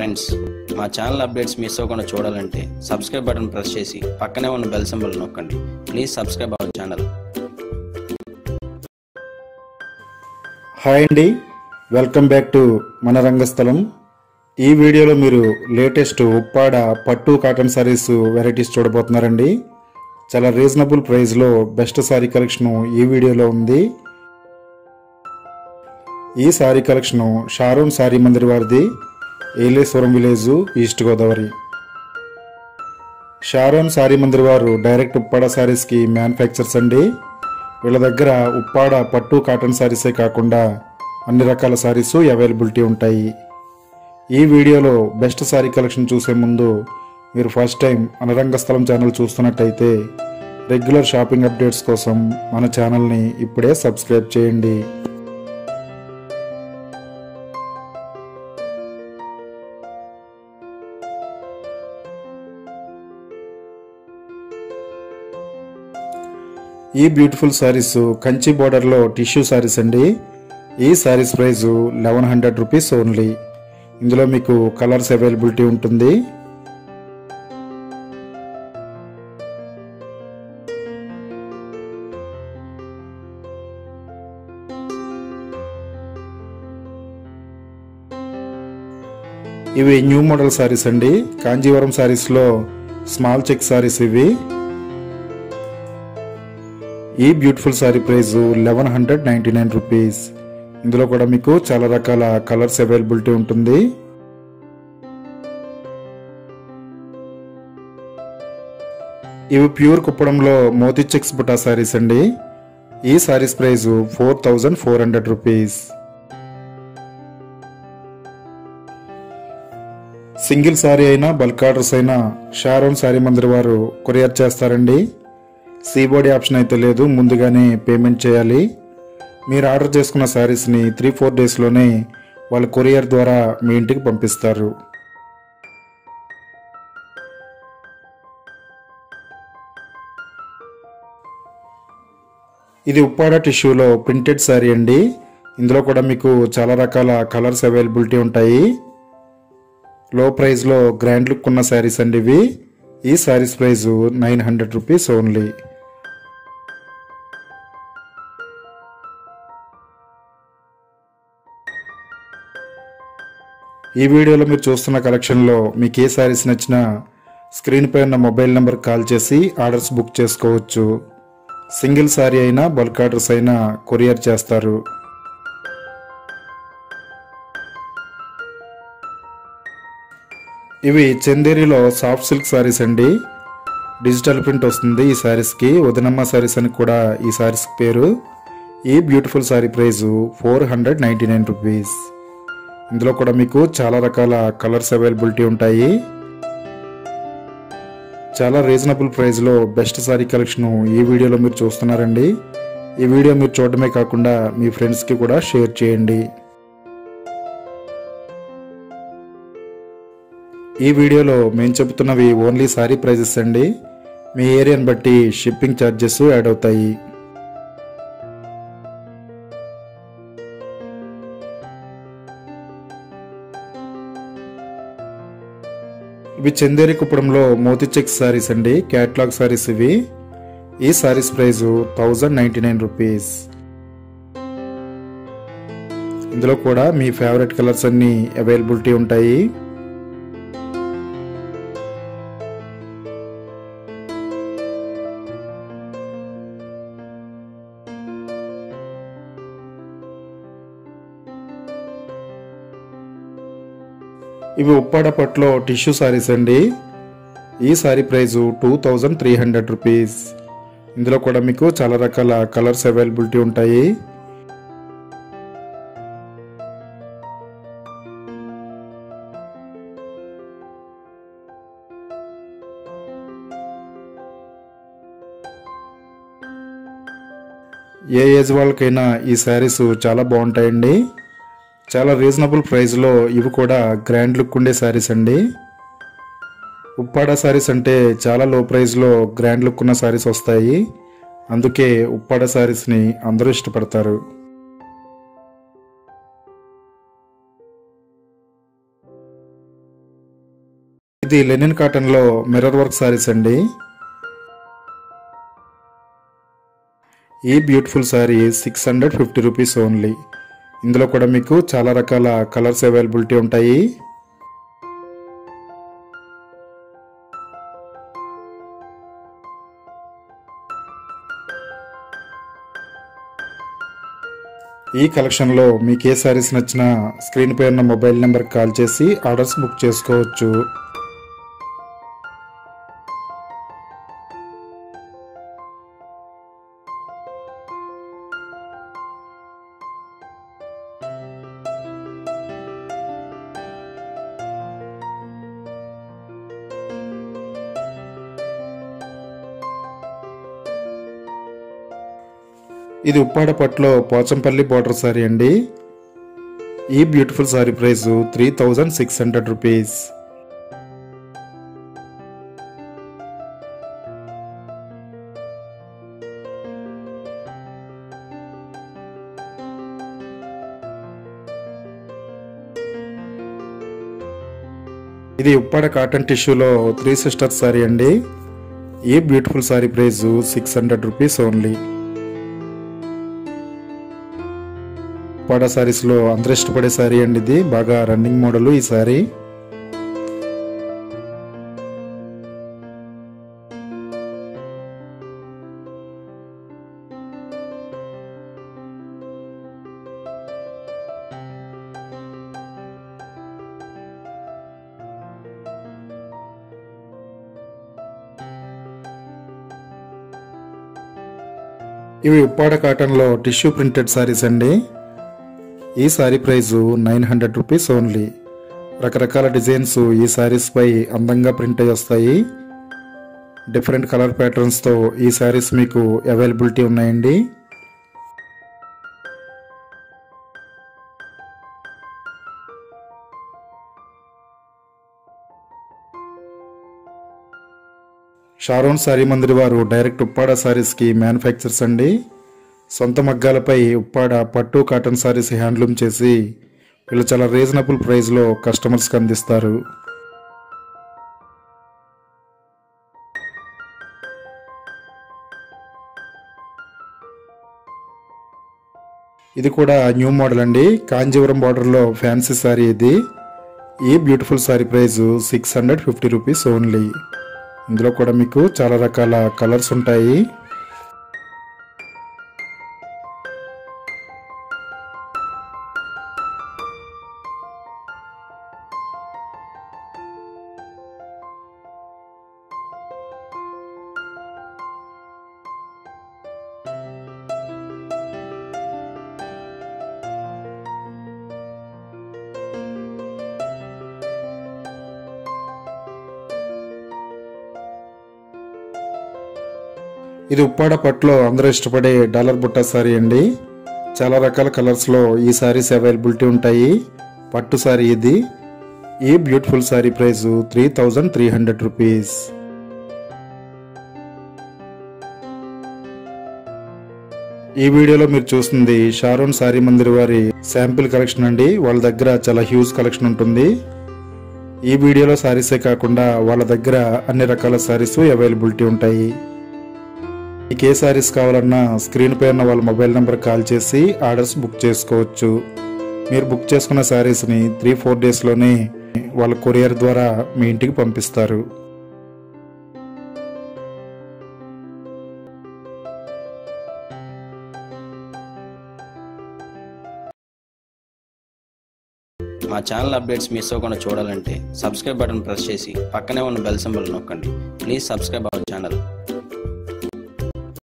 friends మా channel updates miss అవ్వకుండా చూడాలంటే సబ్స్క్రైబ్ బటన్ ప్రెస్ చేసి పక్కనే ఉన్న బెల్ సింబల్ నొక్కండి please subscribe our channel hi అండి వెల్కమ్ బ్యాక్ టు మన రంగస్థలం ఈ వీడియోలో మీరు లేటెస్ట్ ఉప్పాడ పట్టు కాటన్ సారీస్ వెరైటీస్ చూడబోతున్నారండి చాలా రీజనబుల్ ప్రైస్లో బెస్ట్ సారీ కలెక్షన్ ఈ వీడియోలో ఉంది ఈ సారీ కలెక్షన్ షారూన్ సారీ మందిర్ వారిది Yeleswaram village East Godavari Sharon sari Mandir వారు డైరెక్ట్ ఉప్పాడ సారీస్కి మ్యానుఫ్యాక్చర్స్ అండి వీళ్ళ దగ్గర ఉప్పాడ పట్టు కాటన్ సారీసే కాకుండా అన్ని రకాల సారీస్ అవైలబిలిటీ ఉంటాయి ఈ వీడియోలో బెస్ట్ సారీ కలెక్షన్ చూసే ముందు మీరు ఫస్ట్ టైం అనరంగస్థలం ఛానల్ చూస్తున్నట్టయితే రెగ్యులర్ షాపింగ్ అప్డేట్స్ కోసం మన ఛానల్ని ఇప్పుడే సబ్స్క్రైబ్ చేయండి ఈ బ్యూటిఫుల్ సారీస్ కంచి బోర్డర్లో టిష్యూ సారీస్ అండి ఈ saris price eleven hundred rupees only ఇందులో మీకు కలర్స్ అవైలబిలిటీ ఉంటుంది ఇవి న్యూ మోడల్ సారీస్ అండి కాంజీవరం సారీస్లో స్మాల్ చెక్ సారీస్ ఇవి ఈ beautiful sari price eleven hundred ninety nine rupees ఇందులో కూడా మీకు చాలా రకాల కలర్స్ అవైలబిలిటీ ఉంటుంది ఇవి ప్యూర్ కుప్పడంలో మోతీ చెక్స్ బుటా సారీస్ అండి ఈ saris price four thousand four hundred rupees single sari అయినా బల్క్ ఆర్డర్స్ అయినా షారోన్ సారీ మందిర్ వారు కొరియర్ చేస్తారండి సీబోడీ ఆప్షన్ అయితే లేదు ముందుగానే పేమెంట్ చేయాలి మీరు ఆర్డర్ చేసుకున్న శారీస్ని త్రీ ఫోర్ డేస్లోనే వాళ్ళు కొరియర్ ద్వారా మీ ఇంటికి పంపిస్తారు ఇది ఉప్పాడ టిష్యూలో ప్రింటెడ్ శారీ అండి ఇందులో కూడా మీకు చాలా రకాల కలర్స్ అవైలబిలిటీ ఉంటాయి లో ప్రైస్లో గ్రాండ్ లుక్ ఉన్న శారీస్ అండి ఇవి ఈ saris price nine hundred rupees only ఈ వీడియోలో మీరు చూస్తున్న కలెక్షన్లో మీకు ఏ శారీస్ నచ్చినా స్క్రీన్ పై ఉన్న మొబైల్ నెంబర్ కాల్ చేసి ఆర్డర్స్ బుక్ చేసుకోవచ్చు సింగిల్ శారీ అయినా బల్క్ ఆర్డర్స్ అయినా కొరియర్ చేస్తారు ఇవి చందేరిలో సాఫ్ట్ సిల్క్ శారీస్ అండి డిజిటల్ ప్రింట్ వస్తుంది ఈ శారీస్కి వదినమ్మ శారీస్ అని కూడా ఈ శారీస్కి పేరు ఈ beautiful sari price four hundred ninety nine rupees ఇందులో కూడా మీకు చాలా రకాల కలర్స్ అవైలబిలిటీ ఉంటాయి చాలా రీజనబుల్ ప్రైస్లో బెస్ట్ సారీ కలెక్షన్ ఈ వీడియోలో మీరు చూస్తున్నారండి ఈ వీడియో మీరు చూడడమే కాకుండా మీ ఫ్రెండ్స్కి కూడా షేర్ చేయండి ఈ వీడియోలో మేము చెబుతున్నవి ఓన్లీ సారీ ప్రైజెస్ అండి మీ ఏరియాని బట్టి షిప్పింగ్ ఛార్జెస్ యాడ్ అవుతాయి ఇవి చందేరి కుప్పడంలో మోతీ చెక్ సారీస్ అండి క్యాట్లాగ్ సారీస్ ఇవి ఈ saris price thousand ninety nine rupees ఇందులో కూడా మీ ఫేవరెట్ కలర్స్ అన్ని అవైలబిలిటీ ఉంటాయి ఇవి ఉప్పాడ పట్లో టిష్యూ సారీస్ అండి ఈ sari price two thousand three hundred rupees ఇందులో కూడా మీకు చాలా రకాల కలర్స్ అవైలబిలిటీ ఉంటాయి ఏ ఏజ్ వాళ్ళకైనా ఈ శారీస్ చాలా బాగుంటాయండి చాలా రీజనబుల్ ప్రైస్లో ఇవి కూడా గ్రాండ్ లుక్ ఉండే శారీస్ అండి ఉప్పాడ శారీస్ అంటే చాలా లో ప్రైస్లో గ్రాండ్ లుక్ ఉన్న శారీస్ వస్తాయి అందుకే ఉప్పాడ శారీస్ని అందరూ ఇష్టపడతారు ఇది లెనిన్ కాటన్లో మిర్రర్ వర్క్ సారీస్ అండి ఈ beautiful sari six hundred fifty rupees only ఇందులో కూడా మీకు చాలా రకాల కలర్స్ అవైలబిలిటీ ఉంటాయి ఈ కలెక్షన్లో మీకు ఏ సారీస్ నచ్చినా స్క్రీన్ పై ఉన్న మొబైల్ నెంబర్కి కాల్ చేసి ఆర్డర్స్ బుక్ చేసుకోవచ్చు ఇది ఉప్పాడ పట్లో పోచంపల్లి బార్డర్ సారీ అండి ఈ beautiful sari price three thousand six hundred rupees ఇది ఉప్పాడ కాటన్ టిష్యూలో త్రీ సిస్టర్స్ సారీ అండి ఈ beautiful sari price six hundred rupees only Uppada సారీస్లో అందరూ ఇష్టపడే సారీ అండి ఇది బాగా రన్నింగ్ మోడల్ ఈ సారీ ఇవి ఉప్పాడ కాటన్లో టిష్యూ ప్రింటెడ్ సారీస్ అండి ఈ sari price nine hundred rupees only రకరకాల డిజైన్స్ ఈ సారీస్ పై అందంగా ప్రింట్ అయ్యి వస్తాయి డిఫరెంట్ కలర్ ప్యాటర్న్స్తో ఈ సారీస్ మీకు అవైలబిలిటీ ఉన్నాయండి షారోన్ సారీ మందిరి వారు డైరెక్ట్ ఉప్పాడ సారీస్కి మ్యానుఫ్యాక్చర్స్ అండి సొంత మగ్గాలపై ఉప్పాడ పట్టు కాటన్ సారీస్ హ్యాండ్లూమ్ చేసి వీళ్ళు చాలా రీజనబుల్ ప్రైస్లో కస్టమర్స్కి అందిస్తారు ఇది కూడా న్యూ మోడల్ అండి కాంజీవరం బార్డర్లో ఫ్యాన్సీ సారీ ఇది ఈ beautiful sari price six hundred fifty rupees only ఇందులో కూడా మీకు చాలా రకాల కలర్స్ ఉంటాయి ఇది ఉప్పాడ పట్లో అందరూ ఇష్టపడే డాలర్ బుట్ట సారీ అండి చాలా రకాల కలర్స్లో ఈ సారీస్ అవైలబిలిటీ ఉంటాయి పట్టు సారీ ఇది ఈ beautiful sari price three thousand three hundred rupees ఈ వీడియోలో మీరు చూస్తుంది షారోన్ సారీ మందిర్ వారి శాంపిల్ కలెక్షన్ అండి వాళ్ళ దగ్గర చాలా హ్యూజ్ కలెక్షన్ ఉంటుంది ఈ వీడియోలో సారీసే కాకుండా వాళ్ళ దగ్గర అన్ని రకాల సారీస్ అవైలబిలిటీ ఉంటాయి మీకు ఏ సారీస్ కావాలన్నా స్క్రీన్ పై ఉన్న వాళ్ళ మొబైల్ నెంబర్ కాల్ చేసి ఆర్డర్స్ బుక్ చేసుకోవచ్చు మీరు బుక్ చేసుకున్న శారీస్ని త్రీ ఫోర్ డేస్లోనే వాళ్ళ కొరియర్ ద్వారా మీ ఇంటికి పంపిస్తారు మా ఛానల్ అప్డేట్స్ మిస్ అవ్వకుండా చూడాలంటే సబ్స్క్రైబ్ బటన్ ప్రెస్ చేసి పక్కనే ఉన్న బెల్ సింబల్ నొక్కండి ప్లీజ్ సబ్స్క్రైబ్ అవర్ ఛానల్